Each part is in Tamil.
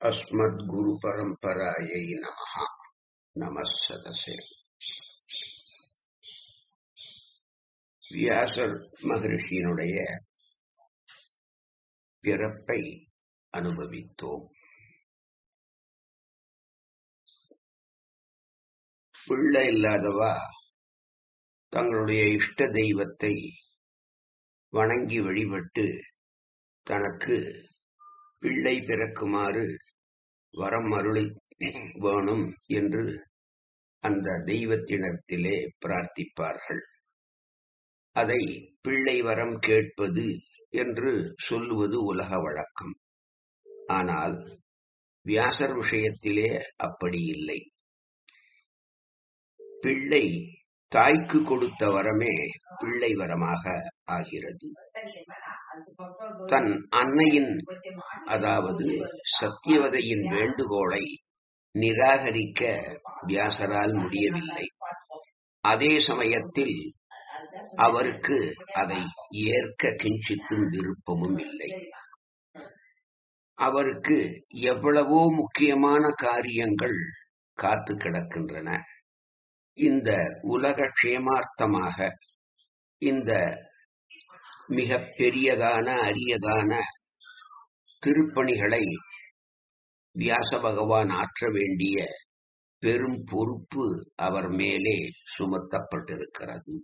अस्मद्गुरुपरम्परायै नमः नमः सदसे வியாசர் மகரிஷியினுடைய பிறப்பை அனுபவித்தோம் பிள்ளை இல்லாதவா தங்களுடைய இஷ்ட தெய்வத்தை வணங்கி வழிபட்டு தனக்கு பிள்ளை பிறக்குமாறு வரம் அருளி வேணும் என்று அந்த தெய்வத்தினத்திலே பிரார்த்திப்பார்கள் அதை பிள்ளை வரம் கேட்பது என்று சொல்லுவது உலக வழக்கம் ஆனால் வியாசர் விஷயத்திலே அப்படி இல்லை பிள்ளை தாய்க்கு கொடுத்த வரமே பிள்ளை வரமாக ஆகிறது தன் அன்னையின் அதாவது சத்தியவதையின் வேண்டுகோளை நிராகரிக்க வியாசரால் முடியவில்லை அதே சமயத்தில் அவருக்கு அதை ஏற்க கிஞ்சித்தும் விருப்பமும் இல்லை அவருக்கு எவ்வளவோ முக்கியமான காரியங்கள் காத்து கிடக்கின்றன இந்த உலக க்ஷேமார்த்தமாக இந்த மிக பெரியதான அரியதான திருப்பணிகளை வியாச பகவான் ஆற்ற வேண்டிய பெரும் பொறுப்பு அவர் மேலே சுமத்தப்பட்டிருக்கிறது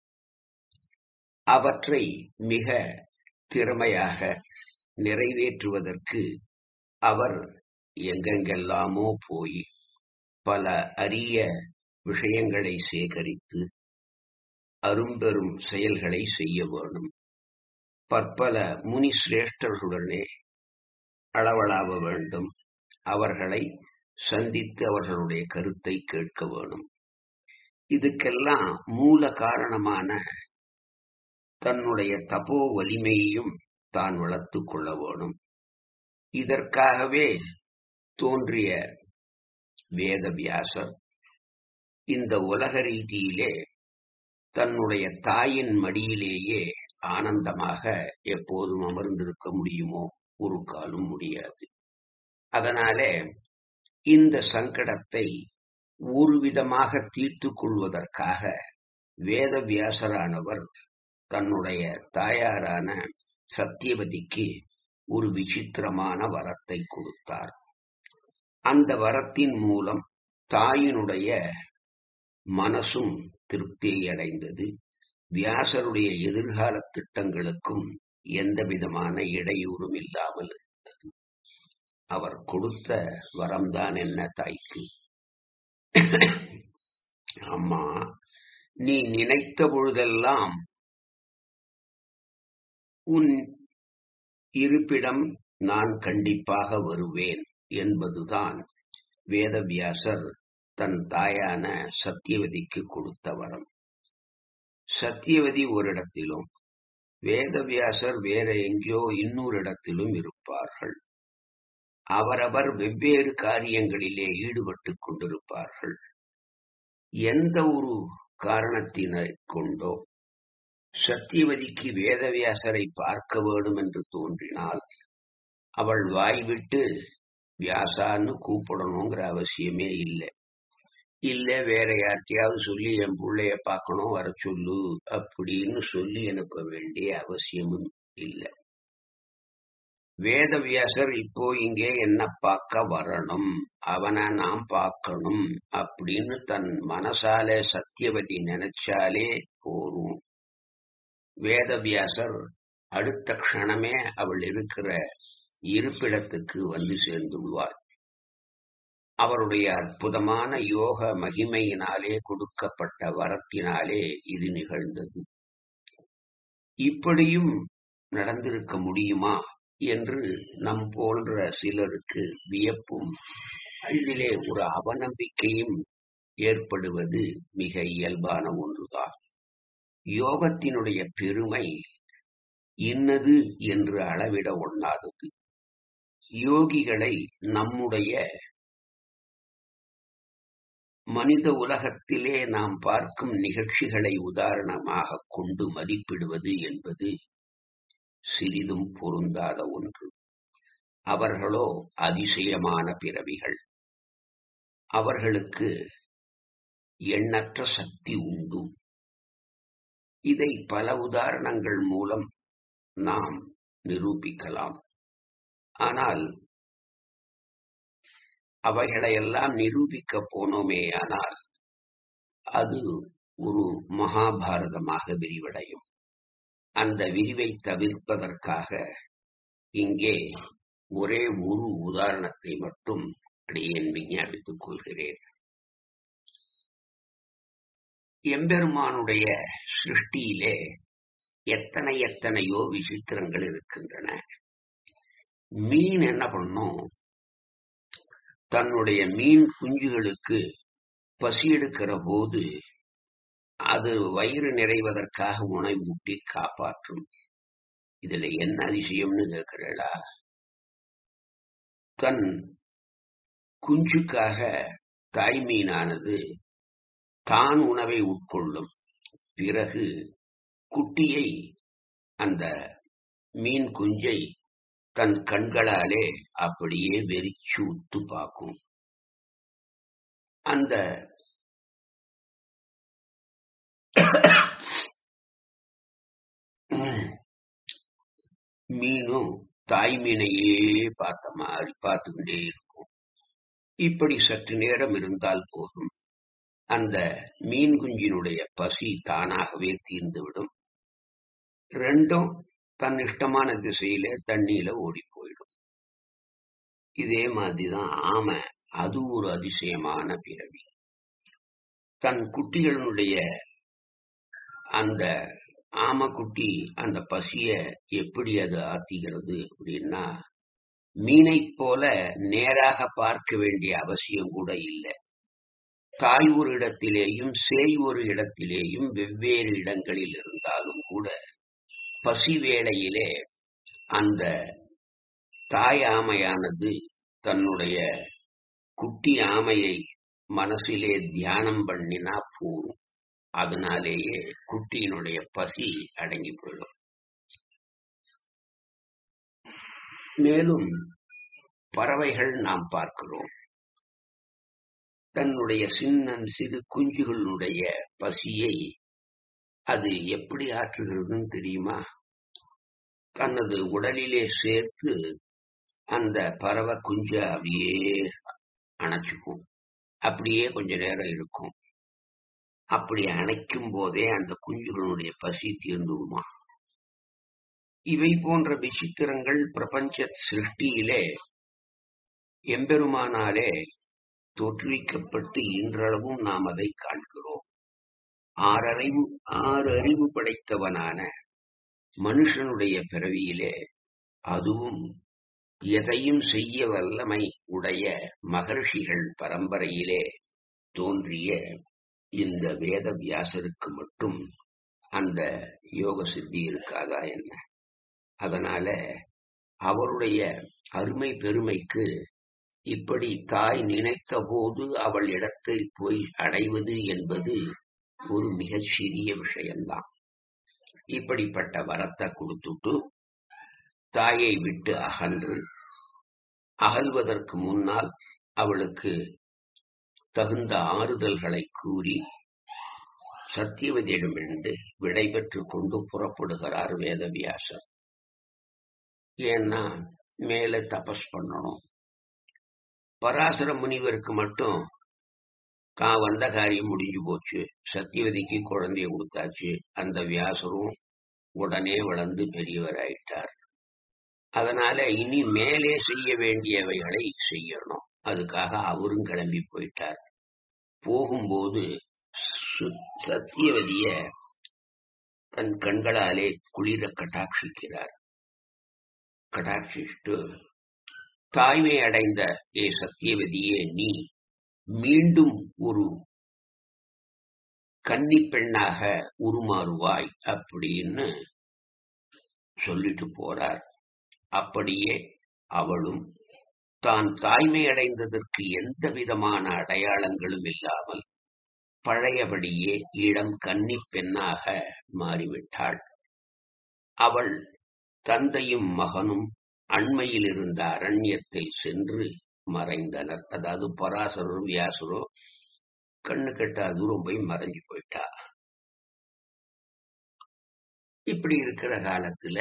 அவற்றை மிக திறமையாக நிறைவேற்றுவதற்கு அவர் எங்கெங்கெல்லாமோ போய் பல அரிய விஷயங்களை சேகரித்து அரும்பெரும் செயல்களை செய்ய வேணும் பற்பல முனி சிரேஷ்டர்களுடனே அளவலாவ வேண்டும் அவர்களை சந்தித்து அவர்களுடைய கருத்தை கேட்க வேணும் இதுக்கெல்லாம் மூல காரணமான தன்னுடைய தபோ வலிமையையும் தான் வளர்த்து கொள்ள வேணும் இதற்காகவே தோன்றிய வேதவியாசர் இந்த உலக ரீதியிலே தன்னுடைய தாயின் மடியிலேயே ஆனந்தமாக எப்போதும் அமர்ந்திருக்க முடியுமோ ஒரு காலும் முடியாது அதனாலே இந்த சங்கடத்தை ஒரு விதமாக தீர்த்து கொள்வதற்காக வேதவியாசரானவர் தன்னுடைய தாயாரான சத்தியவதிக்கு ஒரு விசித்திரமான வரத்தை கொடுத்தார் அந்த வரத்தின் மூலம் தாயினுடைய மனசும் திருப்தியை அடைந்தது வியாசருடைய எதிர்கால திட்டங்களுக்கும் எந்த விதமான இடையூறும் இல்லாமல் இருந்தது அவர் கொடுத்த வரம்தான் என்ன தாய்க்கு அம்மா நீ நினைத்த பொழுதெல்லாம் உன் இருப்பிடம் நான் கண்டிப்பாக வருவேன் என்பதுதான் வேதவியாசர் தன் தாயான சத்தியவதிக்கு கொடுத்த வரம் சத்தியவதி ஒரு இடத்திலும் வேதவியாசர் வேற எங்கேயோ இன்னொரு இடத்திலும் இருப்பார்கள் அவரவர் வெவ்வேறு காரியங்களிலே ஈடுபட்டுக் கொண்டிருப்பார்கள் எந்த ஒரு காரணத்தினை கொண்டோ சத்தியவதிக்கு வேதவியாசரை பார்க்க வேண்டும் என்று தோன்றினால் அவள் வாய்விட்டு வியாசான்னு கூப்பிடணுங்கிற அவசியமே இல்லை இல்ல வேற யார்கிட்டயாவது சொல்லி என் பிள்ளைய பார்க்கணும் வர சொல்லு அப்படின்னு சொல்லி அனுப்ப வேண்டிய அவசியமும் இல்லை வேதவியாசர் இப்போ இங்கே என்ன பார்க்க வரணும் அவனை நாம் பார்க்கணும் அப்படின்னு தன் மனசால சத்தியவதி நினைச்சாலே போரும் வேதவியாசர் அடுத்த க்ஷணமே அவள் இருக்கிற இருப்பிடத்துக்கு வந்து சேர்ந்துள்ளார் அவருடைய அற்புதமான யோக மகிமையினாலே கொடுக்கப்பட்ட வரத்தினாலே இது நிகழ்ந்தது இப்படியும் நடந்திருக்க முடியுமா என்று நம் போன்ற சிலருக்கு வியப்பும் இதிலே ஒரு அவநம்பிக்கையும் ஏற்படுவது மிக இயல்பான ஒன்றுதான் யோகத்தினுடைய பெருமை இன்னது என்று அளவிட ஒண்ணாதது யோகிகளை நம்முடைய மனித உலகத்திலே நாம் பார்க்கும் நிகழ்ச்சிகளை உதாரணமாக கொண்டு மதிப்பிடுவது என்பது சிறிதும் பொருந்தாத ஒன்று அவர்களோ அதிசயமான பிறவிகள் அவர்களுக்கு எண்ணற்ற சக்தி உண்டு இதை பல உதாரணங்கள் மூலம் நாம் நிரூபிக்கலாம் ஆனால் அவைகளையெல்லாம் நிரூபிக்க போனோமே ஆனால் அது ஒரு மகாபாரதமாக விரிவடையும் அந்த விரிவை தவிர்ப்பதற்காக இங்கே ஒரே ஒரு உதாரணத்தை மட்டும் அடியேன் விஞ்ஞாபித்துக் கொள்கிறேன் எம்பெருமானுடைய சிருஷ்டியிலே எத்தனை எத்தனையோ விசித்திரங்கள் இருக்கின்றன மீன் என்ன பண்ணும் தன்னுடைய மீன் குஞ்சுகளுக்கு பசி எடுக்கிற போது அது வயிறு நிறைவதற்காக உணவு ஊட்டி காப்பாற்றும் இதுல என்ன அதிசயம்னு கேட்கிறடா தன் குஞ்சுக்காக தாய் மீனானது தான் உணவை உட்கொள்ளும் பிறகு குட்டியை அந்த மீன் குஞ்சை தன் கண்களாலே அப்படியே வெறிச்சு உத்து பார்க்கும் அந்த மீனும் தாய் மீனையே பார்த்த மாதிரி பார்த்துக்கிட்டே இருக்கும் இப்படி சற்று நேரம் இருந்தால் போதும் அந்த மீன் குஞ்சினுடைய பசி தானாகவே தீர்ந்துவிடும் ரெண்டும் தன் இஷ்டமான திசையில தண்ணியில ஓடி போயிடும் இதே மாதிரிதான் ஆமை அது ஒரு அதிசயமான பிறவி தன் குட்டிகளுடைய அந்த ஆமக்குட்டி அந்த பசிய எப்படி அது ஆத்திக்கிறது அப்படின்னா மீனை போல நேராக பார்க்க வேண்டிய அவசியம் கூட இல்லை தாய் ஒரு இடத்திலேயும் சேய் ஒரு இடத்திலேயும் வெவ்வேறு இடங்களில் இருந்தாலும் கூட பசி வேளையிலே அந்த தாய் ஆமையானது தன்னுடைய குட்டி ஆமையை மனசிலே தியானம் பண்ணினா போரும் அதனாலேயே குட்டியினுடைய பசி அடங்கி போயிடும் மேலும் பறவைகள் நாம் பார்க்கிறோம் தன்னுடைய சின்னம் சிறு குஞ்சுகளுடைய பசியை அது எப்படி ஆற்றுகிறதுன்னு தெரியுமா தனது உடலிலே சேர்த்து அந்த பறவை குஞ்ச அப்படியே அணைச்சுக்கும் அப்படியே கொஞ்ச நேரம் இருக்கும் அப்படி அணைக்கும் போதே அந்த குஞ்சுகளுடைய பசி தீர்ந்துடுமா இவை போன்ற விசித்திரங்கள் பிரபஞ்ச சிருஷ்டியிலே எம்பெருமானாலே தோற்றுவிக்கப்பட்டு இன்றளவும் நாம் அதை காண்கிறோம் ஆறறிவு ஆறு அறிவு படைத்தவனான மனுஷனுடைய பிறவியிலே அதுவும் எதையும் செய்ய வல்லமை உடைய மகர்ஷிகள் பரம்பரையிலே தோன்றிய இந்த வேத வியாசருக்கு மட்டும் அந்த யோக சித்தி இருக்காதா என்ன அதனால அவருடைய அருமை பெருமைக்கு இப்படி தாய் நினைத்த போது அவள் இடத்தை போய் அடைவது என்பது ஒரு மிகச் சிறிய விஷயம்தான் இப்படிப்பட்ட வரத்தை கொடுத்துட்டு தாயை விட்டு அகன்று அகல்வதற்கு முன்னால் அவளுக்கு தகுந்த ஆறுதல்களை கூறி சத்தியவதியிடமிருந்து விடை பெற்று கொண்டு புறப்படுகிறார் வேதவியாசர் ஏன்னா மேல தபஸ் பண்ணணும் பராசர முனிவருக்கு மட்டும் தான் வந்த காரியம் முடிஞ்சு போச்சு சத்தியவதிக்கு குழந்தைய கொடுத்தாச்சு அந்த வியாசரும் உடனே வளர்ந்து பெரியவர் ஆயிட்டார் அதனால இனி மேலே செய்ய வேண்டியவைகளை செய்யணும் அதுக்காக அவரும் கிளம்பி போயிட்டார் போகும்போது சத்தியவதிய தன் கண்களாலே குளிர கட்டாட்சிக்கிறார் கட்டாட்சிட்டு தாய்மை அடைந்த ஏ சத்தியவதியே நீ மீண்டும் ஒரு கன்னி பெண்ணாக உருமாறுவாய் அப்படின்னு சொல்லிட்டு போறார் அப்படியே அவளும் தான் தாய்மை அடைந்ததற்கு எந்த விதமான அடையாளங்களும் இல்லாமல் பழையபடியே இளம் கன்னி பெண்ணாக மாறிவிட்டாள் அவள் தந்தையும் மகனும் அண்மையில் இருந்த அரண்யத்தில் சென்று மறைந்தனர் அதாவது பராசரரும் வியாசரும் கண்ணு கெட்டா தூரம் போய் மறைஞ்சு போயிட்டா இப்படி இருக்கிற காலத்துல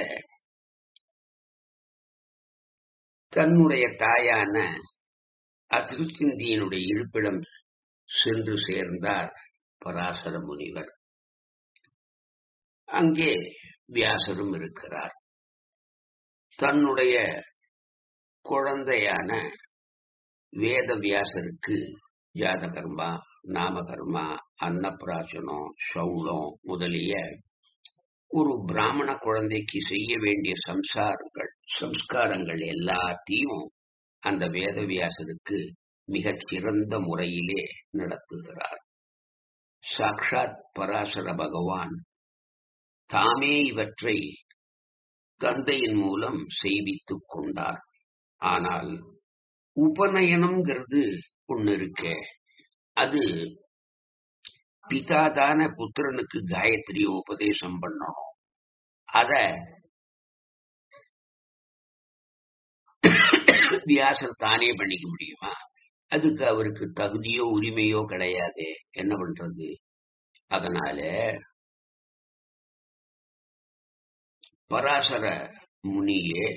தன்னுடைய தாயான அதிருச்சிந்தியனுடைய இருப்பிடம் சென்று சேர்ந்தார் பராசர முனிவர் அங்கே வியாசரும் இருக்கிறார் தன்னுடைய குழந்தையான வேத வியாசருக்கு ஜாதகர்மா நாமகர்மா அன்னப்பிராசனம் சௌளம் முதலிய ஒரு பிராமண குழந்தைக்கு செய்ய வேண்டிய சம்சாரங்கள் சம்ஸ்காரங்கள் எல்லாத்தையும் அந்த வேதவியாசருக்கு மிகச் சிறந்த முறையிலே நடத்துகிறார் சாக்ஷாத் பராசர பகவான் தாமே இவற்றை தந்தையின் மூலம் செய்வித்துக் கொண்டார் ஆனால் உபநயனம்ங்கிறது ஒண்ணு இருக்கே அது பிதாதான புத்திரனுக்கு காயத்ரிய உபதேசம் பண்ணணும் அத வியாசர் தானே பண்ணிக்க முடியுமா அதுக்கு அவருக்கு தகுதியோ உரிமையோ கிடையாது என்ன பண்றது அதனால பராசர முனியே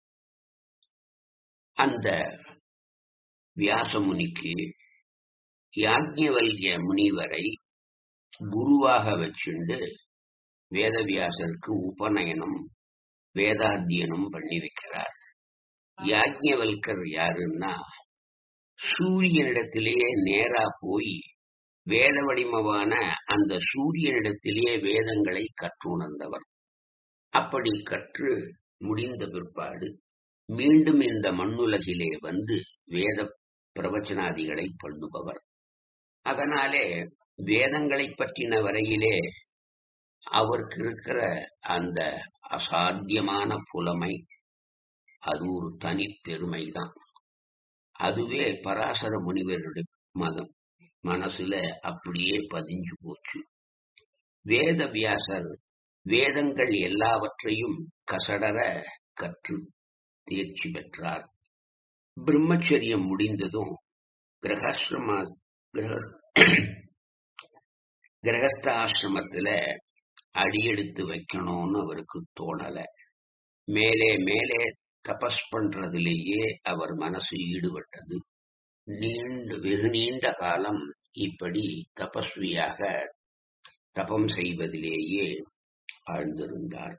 அந்த வியாச முனிக்கு யாஜ்ஞவல்ய முனிவரை குருவாக வச்சுண்டு வேதவியாசருக்கு உபநயனம் வேதாத்தியனம் பண்ணி வைக்கிறார் யாஜ்ஞவல்கர் யாருன்னா சூரியனிடத்திலேயே நேரா போய் வேத வடிமவான அந்த சூரியனிடத்திலேயே வேதங்களை கற்றுணர்ந்தவர் அப்படி கற்று முடிந்த பிற்பாடு மீண்டும் இந்த மண்ணுலகிலே வந்து வேத பிரவச்சனாதிகளை பண்ணுபவர் அதனாலே வேதங்களை பற்றின வரையிலே அவருக்கு இருக்கிற அந்த அசாத்தியமான புலமை அது ஒரு தனி பெருமைதான் அதுவே பராசர முனிவருடைய மதம் மனசுல அப்படியே பதிஞ்சு போச்சு வேத வியாசர் வேதங்கள் எல்லாவற்றையும் கசடர கற்று தேர்ச்சி பெற்றார் பிரம்மச்சரியம் முடிந்ததும் கிரகாசிரம கிரகஸ்த ஆசிரமத்துல அடியெடுத்து வைக்கணும்னு அவருக்கு தோணல மேலே மேலே தபஸ் பண்றதிலேயே அவர் மனசு ஈடுபட்டது நீண்ட வெகு நீண்ட காலம் இப்படி தபஸ்வியாக தபம் செய்வதிலேயே ஆழ்ந்திருந்தார்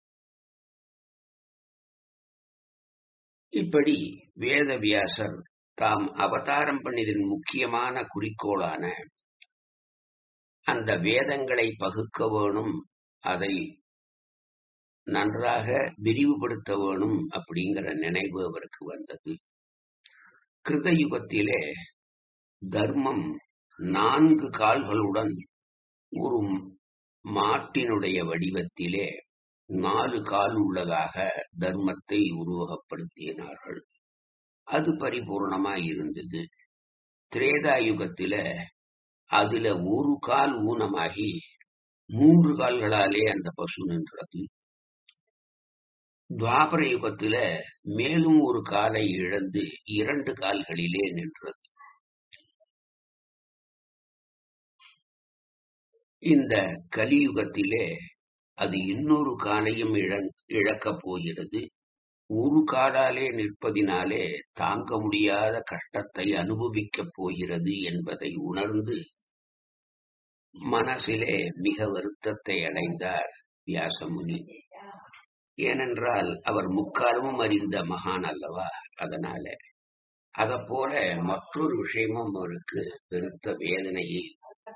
இப்படி வேதவியாசர் தாம் அவதாரம் பண்ணியதன் முக்கியமான குறிக்கோளான அந்த வேதங்களை பகுக்க வேணும் அதை நன்றாக விரிவுபடுத்த வேணும் அப்படிங்கிற நினைவு அவருக்கு வந்தது கிருத யுகத்திலே தர்மம் நான்கு கால்களுடன் ஒரு மாட்டினுடைய வடிவத்திலே நாலு கால் உள்ளதாக தர்மத்தை உருவகப்படுத்தினார்கள் அது பரிபூர்ணமா இருந்தது திரேதா யுகத்தில அதுல ஒரு கால் ஊனமாகி மூன்று கால்களாலே அந்த பசு நின்றது துவாபர யுகத்தில மேலும் ஒரு காலை இழந்து இரண்டு கால்களிலே நின்றது இந்த கலியுகத்திலே அது இன்னொரு காலையும் இழக்கப் போகிறது ஒரு காலாலே நிற்பதினாலே தாங்க முடியாத கஷ்டத்தை அனுபவிக்கப் போகிறது என்பதை உணர்ந்து மனசிலே மிக வருத்தத்தை அடைந்தார் வியாசமுனி ஏனென்றால் அவர் முக்காலமும் அறிந்த மகான் அல்லவா அதனால அத போல மற்றொரு விஷயமும் அவருக்கு பெருத்த வேதனையை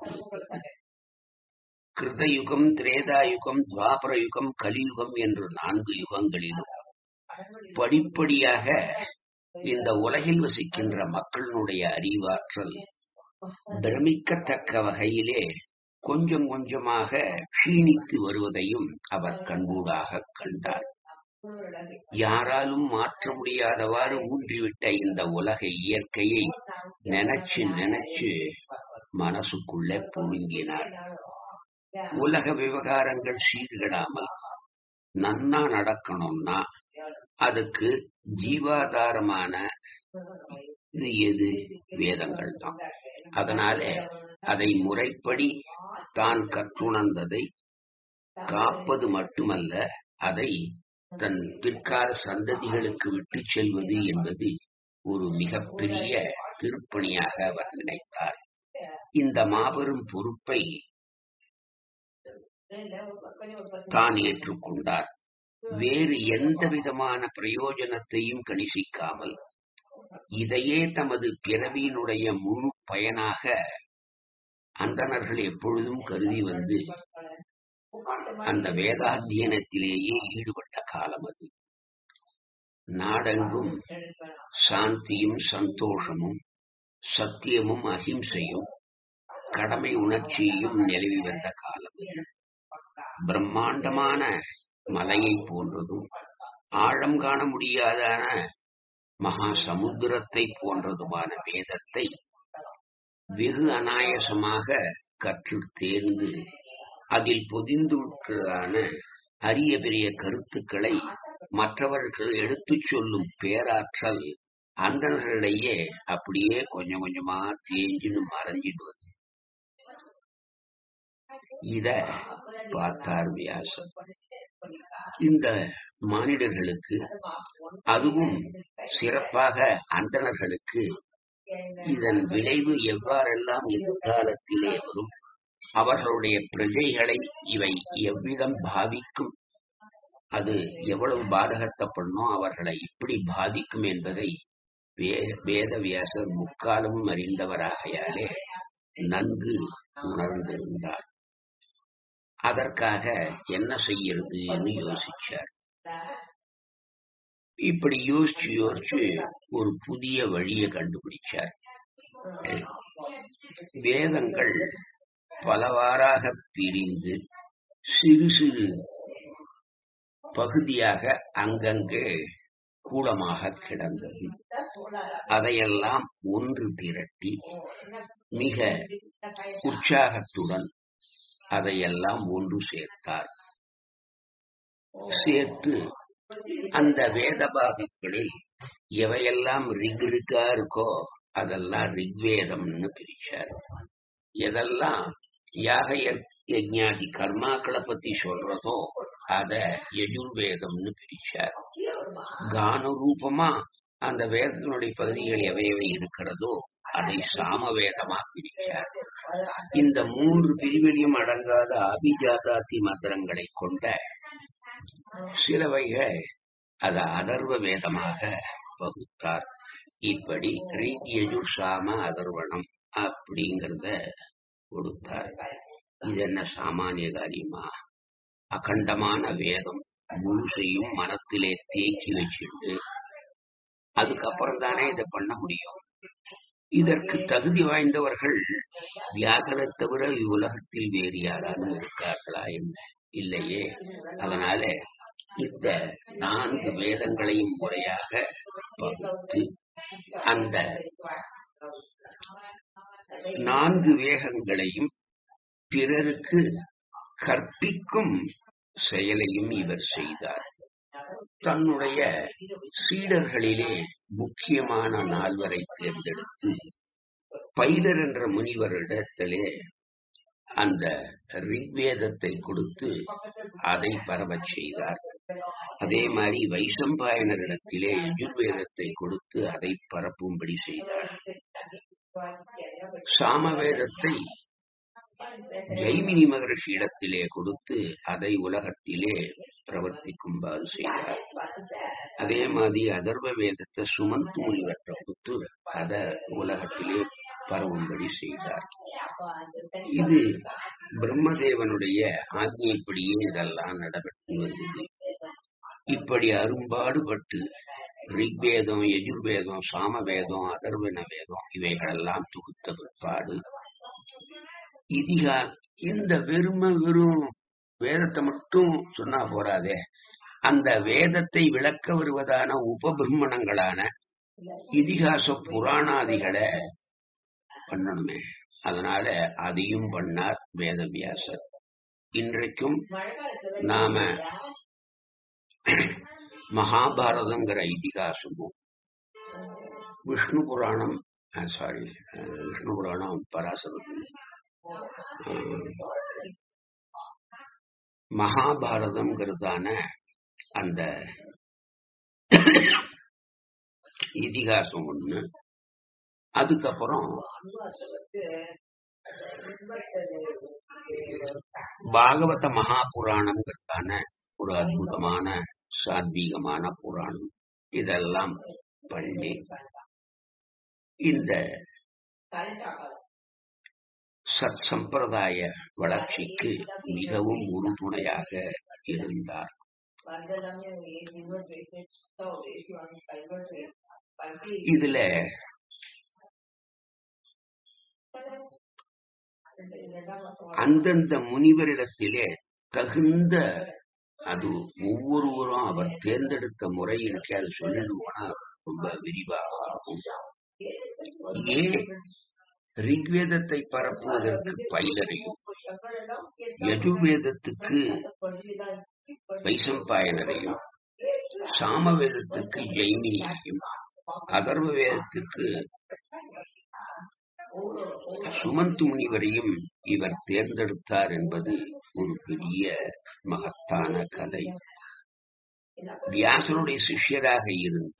கிருதயுகம் திரேதாயுகம் துவாபர யுகம் கலியுகம் என்று நான்கு யுகங்களிலும் படிப்படியாக இந்த உலகில் வசிக்கின்ற மக்களினுடைய அறிவாற்றல் பிரமிக்கத்தக்க வகையிலே கொஞ்சம் கொஞ்சமாக க்ஷீணித்து வருவதையும் அவர் கண்கூடாக கண்டார் யாராலும் மாற்ற முடியாதவாறு ஊன்றிவிட்ட இந்த உலக இயற்கையை நினைச்சு நினைச்சு மனசுக்குள்ளே புழுங்கினார் உலக விவகாரங்கள் சீர்கிடாமல் நன்னா நடக்கணும்னா அதுக்கு ஜீவாதாரமான இது எது வேதங்கள் தான் அதனால அதை முறைப்படி தான் கற்றுணர்ந்ததை காப்பது மட்டுமல்ல அதை தன் பிற்கால சந்ததிகளுக்கு விட்டு செல்வது என்பது ஒரு மிகப்பெரிய திருப்பணியாக அவர் நினைத்தார் இந்த மாபெரும் பொறுப்பை தான் ஏற்றுக்கொண்டார் வேறு எந்த விதமான பிரயோஜனத்தையும் கணிசிக்காமல் இதையே தமது பிறவியினுடைய முழு பயனாக அந்தணர்கள் எப்பொழுதும் கருதி வந்து அந்த வேதாத்தியனத்திலேயே ஈடுபட்ட காலம் அது நாடெங்கும் சாந்தியும் சந்தோஷமும் சத்தியமும் அகிம்சையும் கடமை உணர்ச்சியும் நிலவி வந்த காலம் பிரம்மாண்டமான மலையை போன்றதும் ஆழம் காண முடியாதான மகா சமுத்திரத்தை போன்றதுமான வேதத்தை வெகு அனாயசமாக கற்று தேர்ந்து அதில் பொதிந்துள்ளதான அரிய பெரிய கருத்துக்களை மற்றவர்கள் எடுத்துச் சொல்லும் பேராற்றல் அந்தணர்களிடையே அப்படியே கொஞ்சம் கொஞ்சமா தேஞ்சுன்னு மறைஞ்சிடுவது இத பார்த்தார் வியாசம் இந்த மானிடர்களுக்கு அதுவும் சிறப்பாக அந்தணர்களுக்கு இதன் விளைவு எவ்வாறெல்லாம் எதிர்காலத்திலே வரும் அவர்களுடைய பிரஜைகளை இவை எவ்விதம் பாதிக்கும் அது எவ்வளவு பாதகத்தை பண்ணும் அவர்களை எப்படி பாதிக்கும் என்பதை வேதவியாசர் முக்காலமும் அறிந்தவராகையாலே நன்கு உணர்ந்திருந்தார் அதற்காக என்ன செய்யறது என்று யோசிச்சார் இப்படி யோசிச்சு யோசிச்சு ஒரு புதிய வழியை கண்டுபிடிச்சார் வேதங்கள் பலவாறாக பிரிந்து சிறு சிறு பகுதியாக அங்கங்கே கூலமாக கிடந்தது அதையெல்லாம் ஒன்று திரட்டி மிக உற்சாகத்துடன் அதையெல்லாம் ஒன்று சேர்த்தார் சேர்த்து அந்த வேத பாகங்களில் எவையெல்லாம் ரிக் ரிக்கா இருக்கோ அதெல்லாம் ரிக்வேதம்னு பிரிச்சார் எதெல்லாம் யாக யஜ்ஞாதி கர்மாக்களை பத்தி சொல்றதோ அத யஜுர்வேதம்னு பிரிச்சார் கான ரூபமா அந்த வேதத்தினுடைய பகுதிகள் எவையவை இருக்கிறதோ அதை சாமவேதமா பிரிச்சார் இந்த மூன்று பிரிவிலையும் அடங்காத அபிஜாதாத்தி மந்திரங்களை கொண்ட சிலவைகள் அது அதர்வ வேதமாக வகுத்தார் இப்படி ரிக் யஜுர் சாம அதர்வணம் அப்படிங்கிறத கொடுத்தார் இது என்ன சாமானிய காரியமா அகண்டமான வேதம் முழுசையும் மனத்திலே தேக்கி வச்சுட்டு அதுக்கப்புறம் தானே இதை பண்ண முடியும் இதற்கு தகுதி வாய்ந்தவர்கள் வியாசரை தவிர இவ்வுலகத்தில் வேறு யாராலும் இருக்கார்களா என்ன இல்லையே அதனால இந்த நான்கு வேதங்களையும் முறையாக பகுத்து அந்த நான்கு வேகங்களையும் பிறருக்கு கற்பிக்கும் செயலையும் இவர் செய்தார் தன்னுடைய சீடர்களிலே முக்கியமான நால்வரை தேர்ந்தெடுத்து பைலர் என்ற முனிவரிடத்திலே அந்த ரிக்வேதத்தை கொடுத்து அதை பரவச் செய்தார் அதே மாதிரி வைசம்பாயனரிடத்திலே யஜுர்வேதத்தை கொடுத்து அதை பரப்பும்படி செய்தார் சாமவேதத்தை ஜெய்மினி மகர்ஷி இடத்திலே கொடுத்து அதை உலகத்திலே பிரவர்த்திக்கும்பாறு செய்தார் அதே மாதிரி அதர்வ வேதத்தை சுமந்து முனிவற்ற கொடுத்து அத உலகத்திலே பரவும்படி செய்தார் இது பிரம்மதேவனுடைய ஆజ్ఞைப்படியே இதெல்லாம் நடைபெற்று வந்தது இப்படி அரும்பாடுபட்டு ரிக்வேதம் யஜுர்வேதம் சாமவேதம் அதர்வன வேதம் இவைகளெல்லாம் தொகுத்த பிற்பாடு இதிகா இந்த வெறும வெறும் வேதத்தை மட்டும் சொன்னா போறாதே அந்த வேதத்தை விளக்க வருவதான உபபிரமணங்களான இதிகாச புராணாதிகளை பண்ணணுமே அதனால அதையும் பண்ணார் வேதவியாசர் இன்றைக்கும் நாம மகாபாரதங்கிற இதிகாசமும் விஷ்ணு புராணம் சாரி விஷ்ணு புராணம் பராசரம் மகாபாரதம்ங்கிறதான அந்த இதிகாசம் ஒண்ணு அதுக்கப்புறம் பாகவத மகா புராணம்ங்கிறதான ஒரு அற்புதமான சாத்வீகமான புராணம் இதெல்லாம் பண்ணி இந்த சத் சம்பிரதாய வளர்ச்சிக்கு மிகவும் உறுதுணையாக இருந்தார் இதுல அந்தந்த முனிவரிடத்திலே தகுந்த அது ஒவ்வொருவரும் அவர் தேர்ந்தெடுத்த முறை எனக்கு அது சொல்லிடுவோம்னா ரொம்ப விரிவாக ஆகும் ஏன் ரிக்வேதத்தை பரப்புவதற்கு பைலரையும் யஜுர்வேதத்துக்கு வைசம்பாயனரையும் சாமவேதத்துக்கு ஜெய்மினியையும் அதர்வ வேதத்துக்கு சுமந்து முனிவரையும் இவர் தேர்ந்தெடுத்தார் என்பது ஒரு பெரிய மகத்தான கதை வியாசனுடைய சிஷ்யராக இருந்து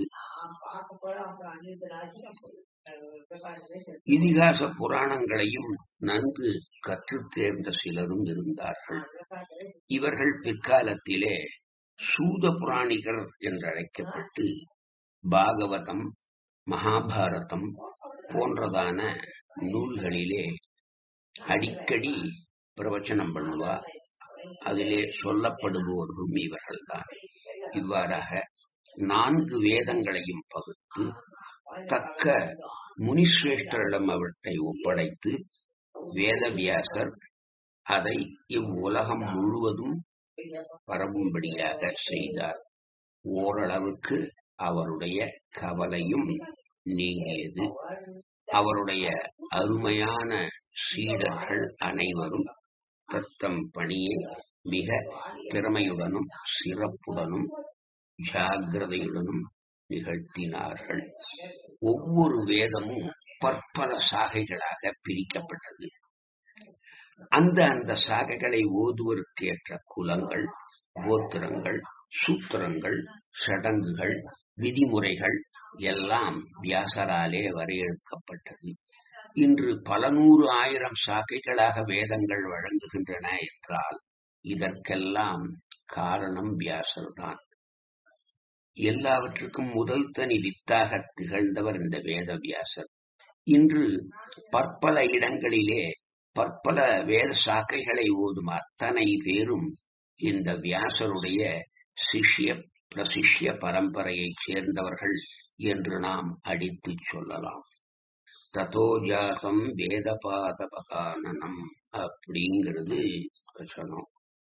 இதிகாச புராணங்களையும் நன்கு கற்றுத் தேர்ந்த சிலரும் இருந்தார்கள் இவர்கள் பிற்காலத்திலே சூத புராணிகர் என்றழைக்கப்பட்டு பாகவதம் மகாபாரதம் போன்றதான நூல்களிலே அடிக்கடி பிரவச்சனம் பண்ணுவார் அதிலே சொல்லப்படுபவர்களும் இவர்கள்தான் இவ்வாறாக நான்கு வேதங்களையும் பகுத்து தக்க முனிஸ்ரேஷ்டரிடம் அவற்றை ஒப்படைத்து வேதவியாசர் அதை இவ்வுலகம் முழுவதும் பரவும்படியாக செய்தார் ஓரளவுக்கு அவருடைய கவலையும் நீங்கியது அவருடைய அருமையான சீடர்கள் அனைவரும் தத்தம் பணியை மிக திறமையுடனும் சிறப்புடனும் ஜாகிரதையுடனும் நிகழ்த்தினார்கள் ஒவ்வொரு வேதமும் பற்பல சாகைகளாக பிரிக்கப்பட்டது அந்த அந்த சாகைகளை ஓதுவதற்கு ஏற்ற குலங்கள் கோத்திரங்கள் சூத்திரங்கள் சடங்குகள் விதிமுறைகள் எல்லாம் வியாசராலே வரையறுக்கப்பட்டது இன்று பல நூறு ஆயிரம் சாக்கைகளாக வேதங்கள் வழங்குகின்றன என்றால் இதற்கெல்லாம் காரணம் வியாசர்தான் எல்லாவற்றுக்கும் முதல் தனி வித்தாக திகழ்ந்தவர் இந்த வேத வியாசர் இன்று பற்பல இடங்களிலே பற்பல வேத சாக்கைகளை ஓதும் அத்தனை பேரும் இந்த வியாசருடைய சிஷ்ய பிரசிஷ்ய பரம்பரையைச் சேர்ந்தவர்கள் என்று நாம் அடித்து சொல்லலாம் ததோஜாசம் வேதபாத பகானனம் அப்படிங்கிறது வசனம்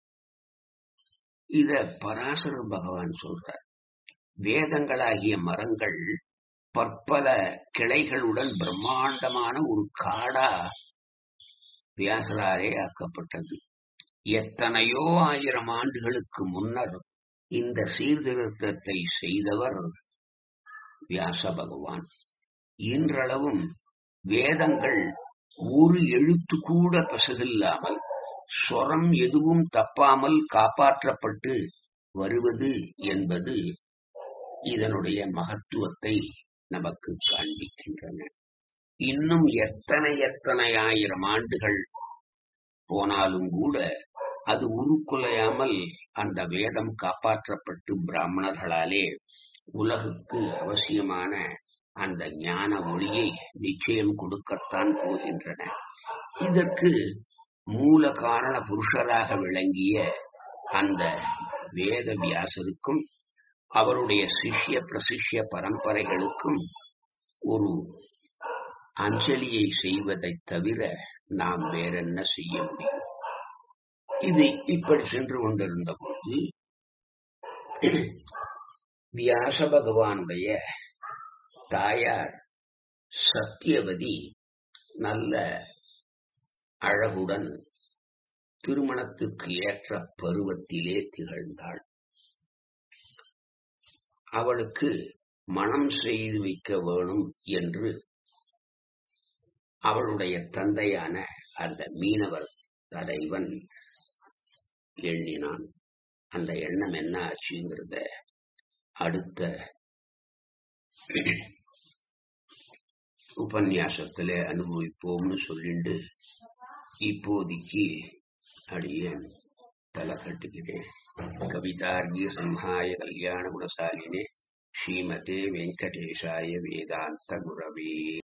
இத பராசரர் பகவான் சொல்றார் வேதங்களாகிய மரங்கள் பற்பல கிளைகளுடன் பிரம்மாண்டமான ஒரு காடா வியாசராரே ஆக்கப்பட்டது எத்தனையோ ஆயிரம் ஆண்டுகளுக்கு முன்னர் இந்த சீர்திருத்தத்தை செய்தவர் வியாச பகவான் இன்றளவும் வேதங்கள் ஒரு எழுத்து கூட பசகில்லாமல் சொரம் எதுவும் தப்பாமல் காப்பாற்றப்பட்டு வருவது என்பது இதனுடைய மகத்துவத்தை நமக்கு காண்பிக்கின்றன இன்னும் எத்தனை எத்தனை ஆயிரம் ஆண்டுகள் போனாலும் கூட அது உருக்குலையாமல் அந்த வேதம் காப்பாற்றப்பட்டு பிராமணர்களாலே உலகுக்கு அவசியமான அந்த ஞான ஒளியை நிச்சயம் கொடுக்கத்தான் போகின்றன இதற்கு மூல காரண புருஷராக விளங்கிய அந்த வேத வியாசருக்கும் அவருடைய சிஷ்ய பிரசிஷ்ய பரம்பரைகளுக்கும் ஒரு அஞ்சலியை செய்வதை தவிர நாம் வேறென்ன செய்ய முடியும் இது இப்படி சென்று கொண்டிருந்த போது வியாச பகவானுடைய தாயார் சத்தியவதி நல்ல அழகுடன் திருமணத்துக்கு ஏற்ற பருவத்திலே திகழ்ந்தாள் அவளுக்கு மனம் செய்து வைக்க வேணும் என்று அவளுடைய தந்தையான அந்த மீனவர் தலைவன் எண்ணினான் அந்த எண்ணம் என்ன ஆச்சுங்கிறத அடுத்த உபன்யாசத்துல அனுபவிப்போம்னு சொல்லிண்டு இப்போதைக்கு அடியேன் தலை கட்டுகிறேன் கவிதார்கிய சம்ஹாய கல்யாண குணசாலினே ஸ்ரீமதே வெங்கடேஷாய வேதாந்த குரவே